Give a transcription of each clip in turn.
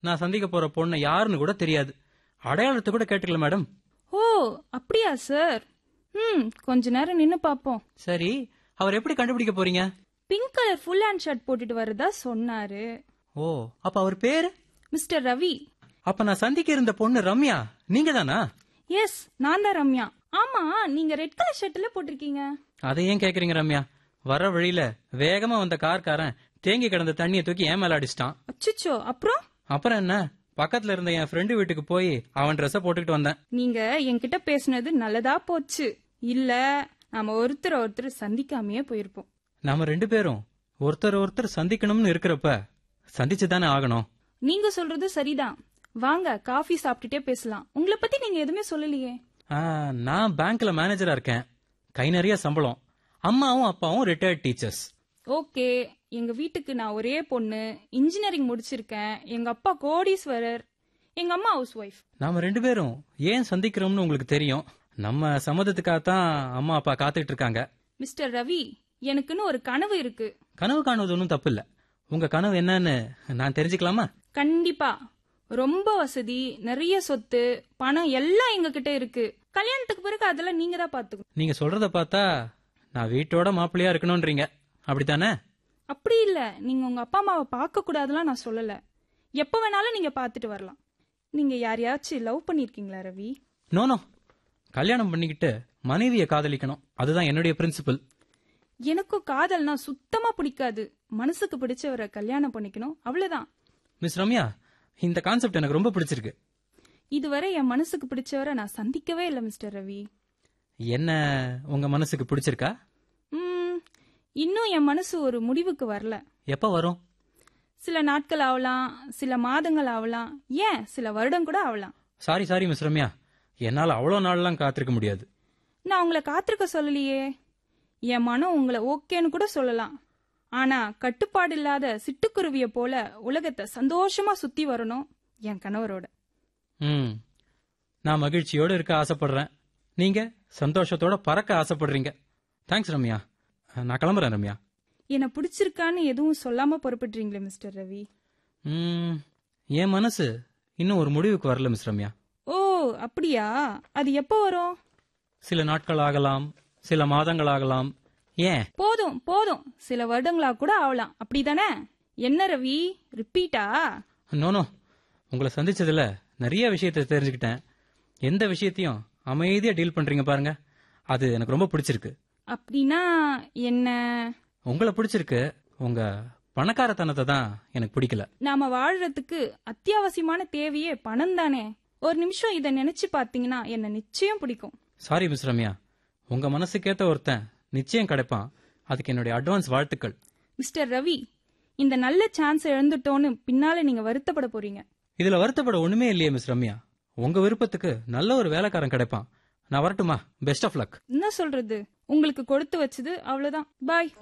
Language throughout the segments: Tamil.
நான் சந்திக்க போற பொண்ணு யாருன்னு கூட தெரியாது அடையாளத்தை கூட கேட்டுக்கல மேடம் ஓ அப்படியா சார் ம் கொஞ்ச நேரம் நின்னு பாப்போம் சரி அவர் எப்படி கண்டுபிடிக்க போறீங்க pink colour full hand shirt போட்டுட்டு வரதா சொன்னாரு ஓ அப்ப அவர் பேரு மிஸ்டர் ரவி அப்ப நான் சந்திக்க இருந்த பொண்ணு ரம்யா நீங்க தானா எஸ் நான் தான் ரம்யா ஆமா நீங்க ரெட் கலர் ஷர்ட்ல போட்டிருக்கீங்க அதை ஏன் கேக்குறீங்க ரம்யா வர வழியில வேகமா வந்த கார்காரன் தேங்கி கிடந்த தண்ணியை தூக்கி ஏன் மேல அடிச்சிட்டான் அச்சுச்சோ அப்புறம் அப்புறம் என்ன பக்கத்துல இருந்த என் ஃப்ரெண்டு வீட்டுக்கு போய் அவன் ட்ரெஸ்ஸ போட்டுக்கிட்டு வந்தேன் நீங்க என்கிட்ட பேசுனது நல்லதா போச்சு இல்ல நாம ஒருத்தர் ஒருத்தர் சந்திக்காமயே போயிருப்போம் நாம ரெண்டு பேரும் ஒருத்தர் ஒருத்தர் சந்திக்கணும்னு இருக்கிறப்ப சந்திச்சு தானே ஆகணும் நீங்க சொல்றது சரிதான் வாங்க காஃபி சாப்பிட்டுட்டே பேசலாம் உங்களை பத்தி நீங்க எதுவுமே சொல்லலையே ஆ, நான் பேங்க்ல மேனேஜரா இருக்கேன் கை நிறைய சம்பளம் அம்மாவும் அப்பாவும் ரிட்டையர்ட் டீச்சர்ஸ் ஓகே எங்க வீட்டுக்கு நான் ஒரே பொண்ணு இன்ஜினியரிங் முடிச்சிருக்கேன் எங்க அப்பா கோடீஸ்வரர் எங்க அம்மா ஹவுஸ் ஒய்ஃப் நாம ரெண்டு பேரும் ஏன் சந்திக்கிறோம்னு உங்களுக்கு தெரியும் நம்ம சம்மதத்துக்காக தான் அம்மா அப்பா காத்துக்கிட்டு இருக்காங்க மிஸ்டர் ரவி எனக்குன்னு ஒரு கனவு இருக்கு கனவு காணுவது ஒன்றும் தப்பு இல்ல உங்க கனவு என்னன்னு நான் தெரிஞ்சுக்கலாமா கண்டிப்பா ரொம்ப வசதி நிறைய சொத்து பணம் எல்லாம் எங்க கிட்ட இருக்கு கல்யாணத்துக்கு பிறகு அதெல்லாம் நீங்க தான் பாத்துக்கணும் நீங்க சொல்றத பார்த்தா நான் வீட்டோட மாப்பிள்ளையா இருக்கணும்ன்றீங்க அப்படித்தானே அப்படி இல்ல நீங்க உங்க அப்பா அம்மாவை பார்க்க கூடாதுலாம் நான் சொல்லல எப்ப வேணாலும் நீங்க பாத்துட்டு வரலாம் நீங்க யாரையாச்சும் லவ் பண்ணிருக்கீங்களா ரவி நோ நோ கல்யாணம் பண்ணிக்கிட்டு மனைவியை காதலிக்கணும் அதுதான் என்னுடைய பிரின்சிபல் எனக்கும் காதல்னா சுத்தமா பிடிக்காது மனசுக்கு பிடிச்சவரை கல்யாணம் பண்ணிக்கணும் அவ்வளவுதான் மிஸ் ரம்யா இந்த கான்செப்ட் எனக்கு ரொம்ப பிடிச்சிருக்கு இதுவரை என் மனசுக்கு பிடிச்சவரை நான் சந்திக்கவே இல்லை மிஸ்டர் ரவி என்ன உங்க மனசுக்கு பிடிச்சிருக்கா ம், இன்னும் என் மனசு ஒரு முடிவுக்கு வரல எப்ப வரும் சில நாட்கள் ஆகலாம் சில மாதங்கள் ஆகலாம் ஏன் சில வருடம் கூட ஆகலாம் சாரி சாரி மிஸ் ரம்யா என்னால அவ்வளவு நாள்லாம் காத்திருக்க முடியாது நான் உங்களை காத்திருக்க சொல்லலையே என் மனம் உங்களை ஓகேன்னு கூட சொல்லலாம் ஆனா கட்டுப்பாடு இல்லாத சிட்டுக்குருவிய போல உலகத்தை சந்தோஷமா சுத்தி வரணும் என் கணவரோட ம் நான் மகிழ்ச்சியோட இருக்க ஆசைப்படுறேன் நீங்க சந்தோஷத்தோட பறக்க ஆசைப்படுறீங்க தேங்க்ஸ் ரம்யா நான் கிளம்புறேன் ரம்யா என்ன பிடிச்சிருக்கான்னு எதுவும் சொல்லாம புறப்படுறீங்களே மிஸ்டர் ரவி ம் என் மனசு இன்னும் ஒரு முடிவுக்கு வரல மிஸ் ரம்யா ஓ அப்படியா அது எப்போ வரும் சில நாட்கள் ஆகலாம் சில மாதங்கள் ஆகலாம் ஏன் போதும் போதும் சில வருடங்களா கூட ஆகலாம் அப்படிதானே என்ன ரவி ரிப்பீட்டா நோனோ உங்களை சந்திச்சதுல நிறைய விஷயத்தை தெரிஞ்சுக்கிட்டேன் எந்த விஷயத்தையும் அமைதியா டீல் பண்றீங்க பாருங்க அது எனக்கு ரொம்ப பிடிச்சிருக்கு அப்படின்னா என்ன உங்களை பிடிச்சிருக்கு உங்க பணக்காரத்தனத்தை தான் எனக்கு பிடிக்கல நாம வாழ்றதுக்கு அத்தியாவசியமான தேவையே பணம் தானே ஒரு நிமிஷம் இத நினைச்சு பாத்தீங்கன்னா என்ன நிச்சயம் பிடிக்கும் சாரி மிஸ் ரம்யா உங்க மனசுக்கேத்த ஒருத்தன் நிச்சயம் கிடைப்பான் அதுக்கு என்னுடைய அட்வான்ஸ் வாழ்த்துக்கள் மிஸ்டர் ரவி இந்த நல்ல சான்ஸ் இழந்துட்டோன்னு பின்னால நீங்க வருத்தப்பட போறீங்க இதுல வருத்தப்பட ஒண்ணுமே இல்லையே மிஸ் ரம்யா உங்க விருப்பத்துக்கு நல்ல ஒரு வேலைக்காரன் கிடைப்பான் நான் வரட்டுமா பெஸ்ட் ஆஃப் லக் என்ன சொல்றது உங்களுக்கு கொடுத்து வச்சது அவ்வளவுதான் பாய்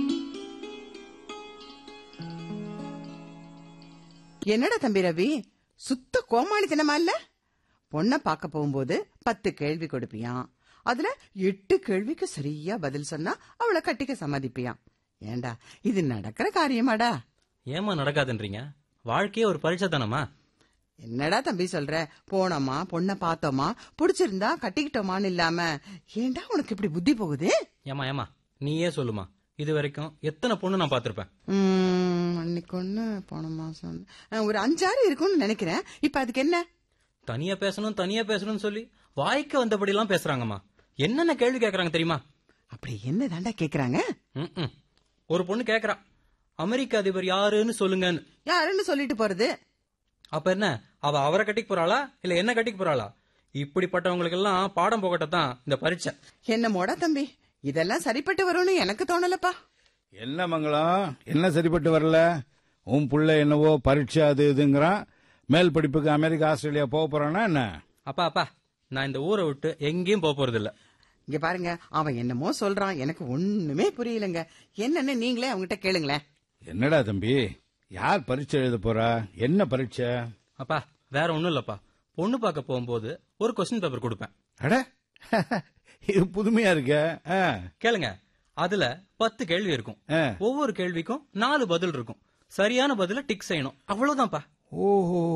என்னடா தம்பி ரவி சுத்த கோமாளித்தனமா இல்ல பொண்ண பார்க்க போகும்போது பத்து கேள்வி கொடுப்பியான் அதுல எட்டு கேள்விக்கு சரியா பதில் சொன்னா அவளை கட்டிக்க சம்மதிப்பியான் ஏண்டா இது நடக்கிற காரியமாடா ஏமா நடக்காதுன்றீங்க வாழ்க்கையே ஒரு பரீட்சை தானமா என்னடா தம்பி சொல்ற போனோமா பொண்ண பார்த்தோமா பிடிச்சிருந்தா கட்டிக்கிட்டோமான்னு இல்லாம ஏண்டா உனக்கு இப்படி புத்தி போகுது ஏமா ஏமா நீயே சொல்லுமா இது வரைக்கும் எத்தனை பொண்ணு நான் பார்த்திருப்பேன் உம், அன்னைக்கு ஒண்ணு போன மாசம் அஹ், ஒரு அஞ்சாறு இருக்கும்னு நினைக்கிறேன் இப்ப அதுக்கு என்ன தனியா பேசணும் தனியா பேசணும்னு சொல்லி வாய்க்கு வந்தபடி எல்லாம் பேசுறாங்கம்மா என்னென்ன கேள்வி கேக்குறாங்க தெரியுமா அப்படி என்ன தாண்டா கேக்குறாங்க ம்ம். ஒரு பொண்ணு கேக்குறா அமெரிக்க அதிபர் யாருன்னு சொல்லுங்கன்னு யாருன்னு சொல்லிட்டு போறது அப்ப என்ன அவ அவரை கட்டிக்க போறாளா இல்ல என்ன கட்டிக்க போறாளா இப்படிப்பட்டவங்களுக்கு எல்லாம் பாடம் போகட்டதான் இந்த பரீட்சை என்னமோடா தம்பி இதெல்லாம் சரிப்பட்டு வரும்னு எனக்கு தோணலப்பா என்ன மங்களம் என்ன சரிப்பட்டு வரல உன் புள்ள என்னவோ பரீட்சை அது இதுங்கிறான் மேல் படிப்புக்கு அமெரிக்கா ஆஸ்திரேலியா போக போறானா என்ன அப்பா அப்பா நான் இந்த ஊரை விட்டு எங்கேயும் போக போறது இல்ல இங்க பாருங்க அவன் என்னமோ சொல்றான் எனக்கு ஒண்ணுமே புரியலங்க என்னன்னு நீங்களே அவங்ககிட்ட கேளுங்களேன் என்னடா தம்பி யார் பரீட்சை எழுத போறா என்ன பரீட்சை அப்பா வேற ஒண்ணும் இல்லப்பா பொண்ணு பார்க்க போகும்போது ஒரு கொஸ்டின் பேப்பர் கொடுப்பேன் அட இது புதுமையா இருக்க ஆ, கேளுங்க அதுல பத்து கேள்வி இருக்கும் ஆ. ஒவ்வொரு கேள்விக்கும் நாலு பதில் இருக்கும் சரியான பதில டிக் செய்யணும் அவ்வளவுதான்ப்பா ஓஹோ